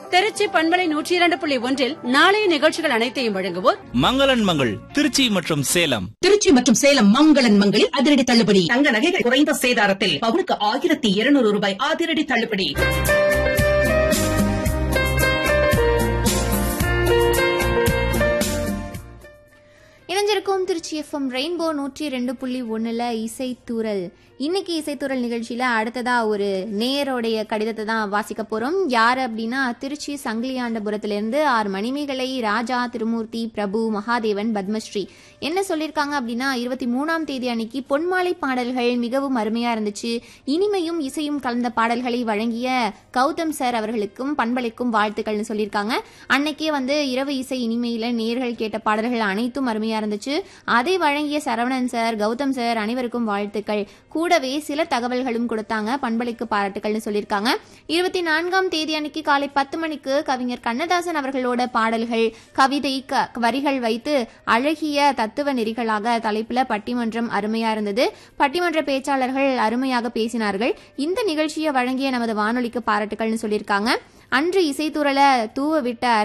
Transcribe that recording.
திருச்சி பண்பலை நூற்றி இரண்டு புள்ளி ஒன்றில் நாளைய நிகழ்ச்சிகள் அனைத்தையும் வழங்குவோர் மங்களன் மங்கள் திருச்சி மற்றும் சேலம் திருச்சி மற்றும் சேலம் மங்களன் மங்களில் அதிரடி தள்ளுபடி தங்க நகைகள் குறைந்த சேதாரத்தில் பவுனுக்கு ஆயிரத்தி இருநூறு ரூபாய் அதிரடி தள்ளுபடி இணைஞ்சிருக்கும் திருச்சி எஃப்எம் ரெயின்போ நூற்றி ரெண்டு புள்ளி ஒன்றில் இசைத்தூரல் இன்னைக்கு இசைத்தூரல் நிகழ்ச்சியில் அடுத்ததா ஒரு நேயருடைய கடிதத்தை தான் வாசிக்க போகிறோம் யார் அப்படின்னா திருச்சி சங்கிலியாண்டபுரத்திலிருந்து ஆறு மணிமேகலை ராஜா திருமூர்த்தி பிரபு மகாதேவன் பத்மஸ்ரீ என்ன சொல்லியிருக்காங்க அப்படின்னா இருபத்தி மூணாம் தேதி அன்னைக்கு பொன்மாலை பாடல்கள் மிகவும் அருமையாக இருந்துச்சு இனிமையும் இசையும் கலந்த பாடல்களை வழங்கிய கௌதம் சார் அவர்களுக்கும் பண்பளிக்கும் வாழ்த்துக்கள்னு சொல்லியிருக்காங்க அன்னைக்கே வந்து இரவு இசை இனிமையில நேர்கள் கேட்ட பாடல்கள் அனைத்தும் அருமையா இருந்துச்சு அதை வழங்கிய சரவணன் சார் கௌதம் சார் அனைவருக்கும் வாழ்த்துக்கள் கூடவே சில தகவல்களும் கொடுத்தாங்க பண்பளிக்கு பாராட்டுகள்னு சொல்லியிருக்காங்க இருபத்தி நான்காம் தேதி அன்னைக்கு காலை பத்து மணிக்கு கவிஞர் கண்ணதாசன் அவர்களோட பாடல்கள் கவிதை க- வரிகள் வைத்து அழகிய தத்துவ நெறிகளாக தலைப்புல பட்டிமன்றம் அருமையா இருந்தது பட்டிமன்ற பேச்சாளர்கள் அருமையாக பேசினார்கள் இந்த நிகழ்ச்சியை வழங்கிய நமது வானொலிக்கு பாராட்டுகள்னு சொல்லியிருக்காங்க அன்று இசைத்துறல தூவ விட்ட